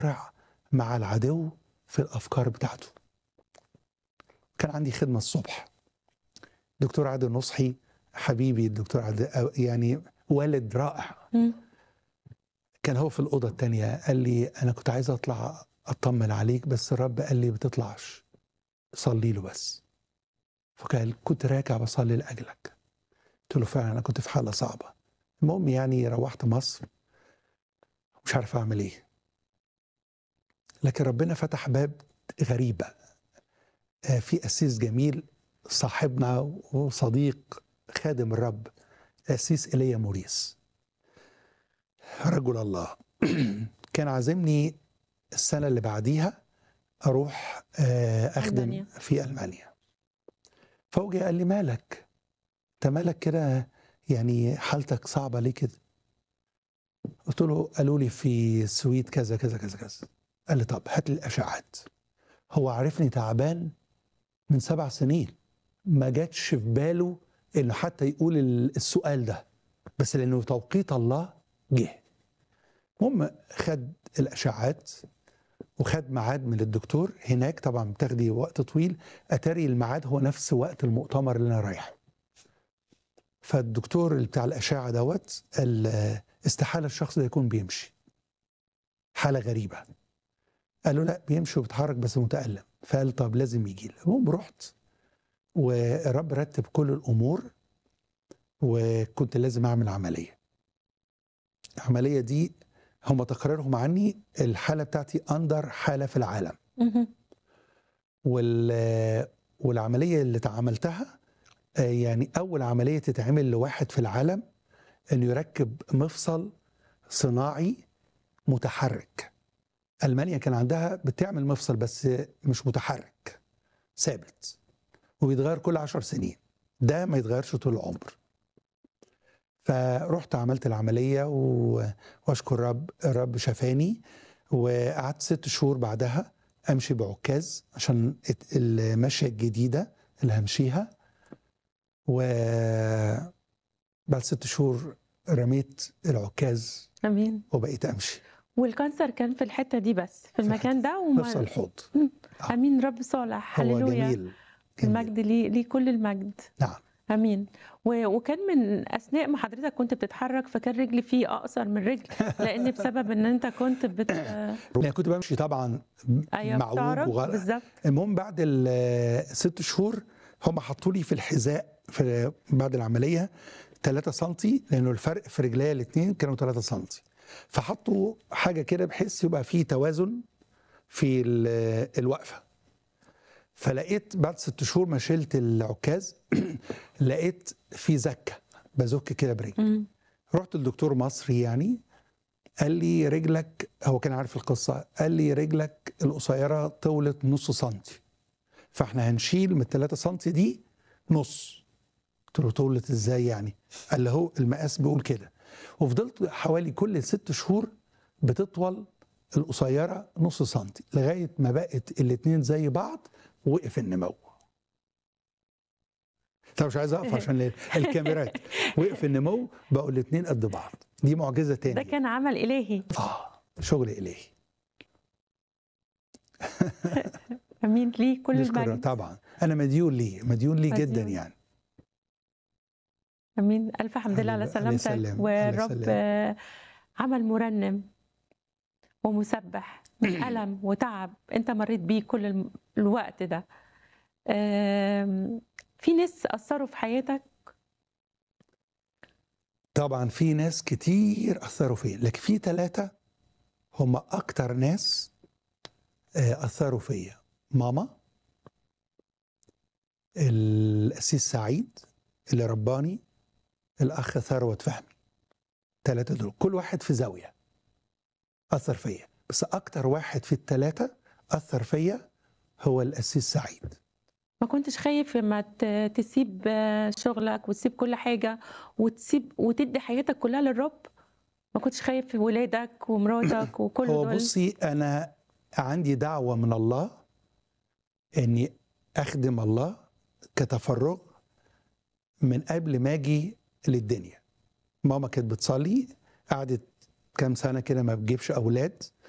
مع العدو في الافكار بتاعته كان عندي خدمه الصبح دكتور عادل نصحي حبيبي الدكتور عادل أو- يعني والد رائع مم. كان هو في الاوضه الثانيه قال لي انا كنت عايز اطلع اطمن عليك بس الرب قال لي ما تطلعش صلي له بس فقال كنت راجع بصلي لاجلك قلت له فعلا انا كنت في حاله صعبه المهم يعني روحت مصر مش عارف اعمل ايه لكن ربنا فتح باب غريبه آه، في قسيس جميل صاحبنا وصديق خادم الرب قسيس ايليا موريس رجل الله كان عازمني السنه اللي بعديها اروح آه، اخدم ألمانيا. في المانيا فهو جه قال لي مالك انت مالك كده يعني حالتك صعبه ليه كده قلت له قالوا لي في السويد كذا كذا كذا كذا قال لي طب هات لي الاشعاعات هو عارفني تعبان من سبع سنين ما جاتش في باله انه حتى يقول ال- السؤال ده بس لانه توقيت الله جه المهم خد الاشعاعات وخد ميعاد من الدكتور هناك طبعا بتاخدي وقت طويل اتاري الميعاد هو نفس وقت المؤتمر اللي انا رايحه فالدكتور اللي بتاع الاشعه دوت قال آه، استحاله الشخص ده يكون بيمشي حاله غريبه قال له لا بيمشي وبيتحرك بس متالم فقال طب لازم يجي لي المهم رحت والرب رتب كل الامور وكنت لازم اعمل عمليه العمليه دي هم تقريرهم عني الحاله بتاعتي اندر حاله في العالم مهم. وال والعمليه اللي اتعملتها آه، يعني اول عمليه تتعمل لواحد في العالم انه يركب مفصل صناعي متحرك المانيا كان عندها بتعمل مفصل بس مش متحرك ثابت وبيتغير كل عشر سنين ده ما يتغيرش طول العمر فرحت عملت العملية و- واشكر الرب الرب شفاني وقعدت ست شهور بعدها امشي بعكاز عشان الت- المشية الجديدة اللي همشيها و بعد ست شهور رميت العكاز امين وبقيت امشي والكانسر كان في الحته دي بس في المكان ده نفس وما الحوض امين رب صالح هو هللويا جميل جميل. المجد ليه ليه كل المجد نعم امين و- وكان من اثناء ما حضرتك كنت بتتحرك فكان رجلي فيه اقصر من رجل لان بسبب ان انت كنت بت انا كنت بمشي طبعا ايوه معوج بتعرج وغلط بالظبط المهم بعد الست شهور هم حطوا لي في الحذاء في بعد العمليه 3 سم لانه الفرق في رجليا الاثنين كانوا 3 سم فحطوا حاجه كده بحيث يبقى فيه توازن في ال- الوقفه فلقيت بعد ست شهور ما شلت العكاز لقيت في زكه بزك كده برجلي مم. رحت لدكتور مصري يعني قال لي رجلك هو كان عارف القصه قال لي رجلك القصيره طولت نص سنتي فاحنا هنشيل من 3 سنتي دي نص قلت له طولت ازاي يعني قال لي هو المقاس بيقول كده وفضلت حوالي كل ست شهور بتطول القصيره نص سنتي لغايه ما بقت الاتنين زي بعض وقف النمو طب مش عايز اقف عشان ال- الكاميرات وقف النمو بقوا الاتنين قد بعض دي معجزه تاني ده كان عمل الهي اه شغل الهي امين ليه كل نشكر المجد طبعا انا مديون ليه مديون ليه جدا مديون. يعني امين الف حمد لله على الله- الله سلامتك يسلم، الله والرب يسلم. آه، عمل مرنم ومسبح من الم وتعب انت مريت بيه كل الم- الوقت ده آم، في ناس اثروا في حياتك طبعا في ناس كتير اثروا فيا لكن في ثلاثه هم اكتر ناس آه، اثروا فيا ماما الاسيس سعيد اللي رباني الاخ ثروت فهمي ثلاثه دول كل واحد في زاويه اثر فيا بس اكتر واحد في الثلاثه اثر فيا هو الاسيس سعيد ما كنتش خايف لما ت- تسيب آه، شغلك وتسيب كل حاجه وتسيب وتدي حياتك كلها للرب ما كنتش خايف في ولادك ومراتك وكل هو دول بصي انا عندي دعوه من الله اني اخدم الله كتفرغ من قبل ما اجي للدنيا ماما كانت بتصلي قعدت كام سنه كده ما بتجيبش اولاد